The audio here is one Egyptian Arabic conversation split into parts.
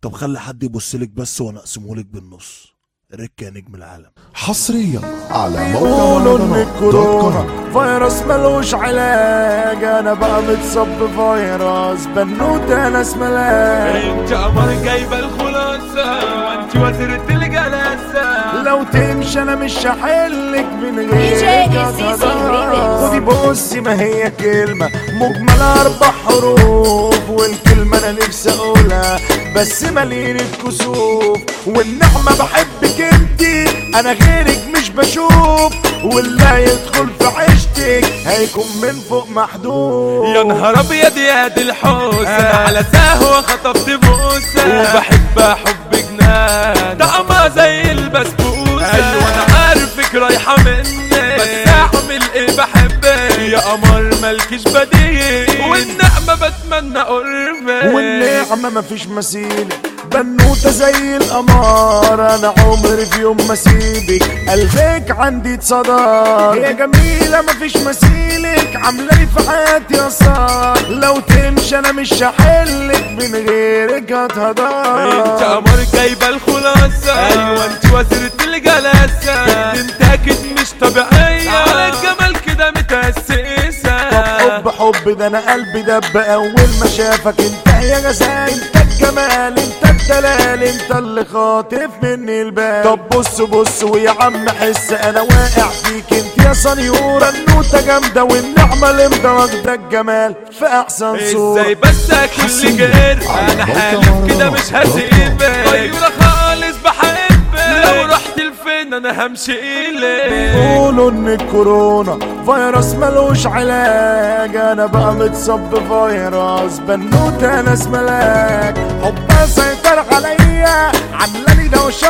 طب خلي حد يبصلك بس وانا اقسمهولك بالنص رك يا نجم العالم حصريا على قولوا موقع ان مهرجانات دوت الكورونا كوم فيروس ملوش علاج انا بقى متصاب بفيروس بنوتة ناس ملاك انت قمر جايبه الخلاصه وانت وزيرة الجلاسه لو تمشي انا مش هحلك من DJ غيرك السيسي remix. خدي بصي ما هي كلمة مجملة اربع حروف والكلمة انا نفسي اقولها بس مليان الكسوف والنعمة بحبك انتي انا غيرك مش بشوف واللي يدخل في عيشتك هيكون من فوق محدود يا نهار ابيض يا دي الحوسه انا على سهوه خطفت بوسه وبحبها حب جنان طعمها زي البسبوسه ايوه انا عارفك رايحه مني بس اعمل ايه بحبك يا قمر مالكش بديل والنعمه بتمنى قربك والنعمة مفيش مثيل بنوتة زي القمر انا عمري في يوم ما سيبك قلبك عندي اتصدر يا جميلة مفيش مثيلك عاملة لي في حياتي اثار لو تمشي انا مش هحلك من غيرك هتهدر انت قمر جايبه الخلاصه ايوه انت وزيرة الجلاسه انت اكيد مش طبيعيه على الجمال كده متأسسه طب حب حب ده انا قلبي دب اول ما شافك انت يا غزال انت الجمال انت الدلال انت اللي خاطف مني البال طب بص بص ويا عم حس انا واقع فيك انت يا صنيورة النوتة جامدة والنعمة لمدة واخدة الجمال في احسن صورة ازاي بس اكل حصرياً غير على انا موقع حالف كده مهرجانات مش دوت كوم. هسيبك طيورة خالص بحبك لو رحت لفين انا همشي اليك بيقولوا ان الكورونا فيروس ملوش علاج انا بقى متصاب بفيروس بنوتة ناس ملاك حبها سيطر عليا عاملة دوشة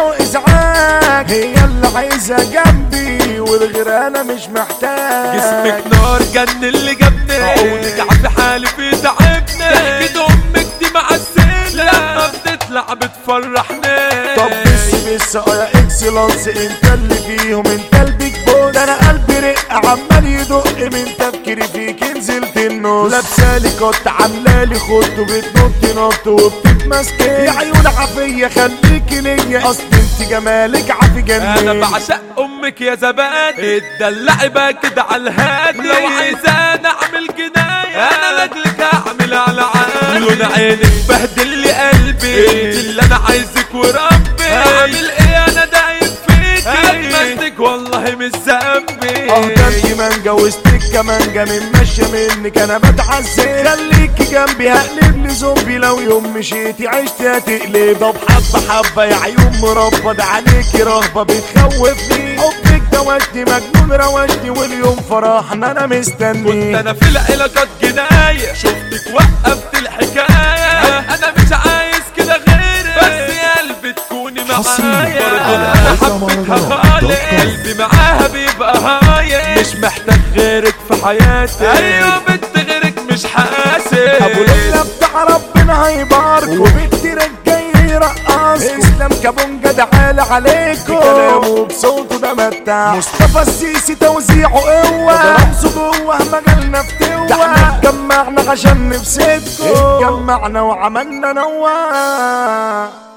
وازعاج هي اللي عايزة جنبي والغير انا مش محتاج جسمك نار جن اللي جابني عودك عبد حالي في تعبني ضحكة امك دي معسلة لما بتطلع بتفرحني طب بس بس اه يا اكسلانس انت اللي فيهم انت البيج بوس ده انا قلبي رق عمال يدق من تفكيري فيك نزلت النص لابسالي كنت عاملالي خد وبتنط نط وبتتمسكي يا عيون عافية خليكي ليا اصل انت جمالك عافي انا جنبي بعشق امك يا زبادي اتدلعي بقى كده على الهادي لو عايزاني اعمل جناية انا لاجلك اعمل على عادي لون عينك بهدل لي قلبي انت اللي انا عايزك وربي اعمل ايه انا دايب فيكي اتمنتك والله مش ذنبي اه ده انت مانجا وستيك كمانجا من ماشية منك انا بتعذب خليكي جنبي هقلب لي زومبي لو يوم مشيتي عشت هتقلب طب حبة حبة يا عيون مربى ده عليكي رهبة بتخوفني حبك دوشني مجنون روشني واليوم فرحنا انا كنت مستني انا في العلاقات جناية شفتك وقفت الحكاية انا مش عايز كده غيرك بس يا قلبي تكوني حصرياً معايا على انا موقع حبيتها مهرجانات دوت خالص كوم. قلبي معاها بيبقى هايل مش محتاج غيرك في حياتي ايوه بنت غيرك مش حاسس ابو ليلى بتاع ربنا هيبارك وبنتي رجاي يرقص اسلام كابونجا ده عالي عليكم كلامه بصوته ده متاع مصطفى السيسي توزيعه قوة ده رمزه جوه مجالنا فتوة ده احنا اتجمعنا عشان نبسطكم اتجمعنا وعملنا نواه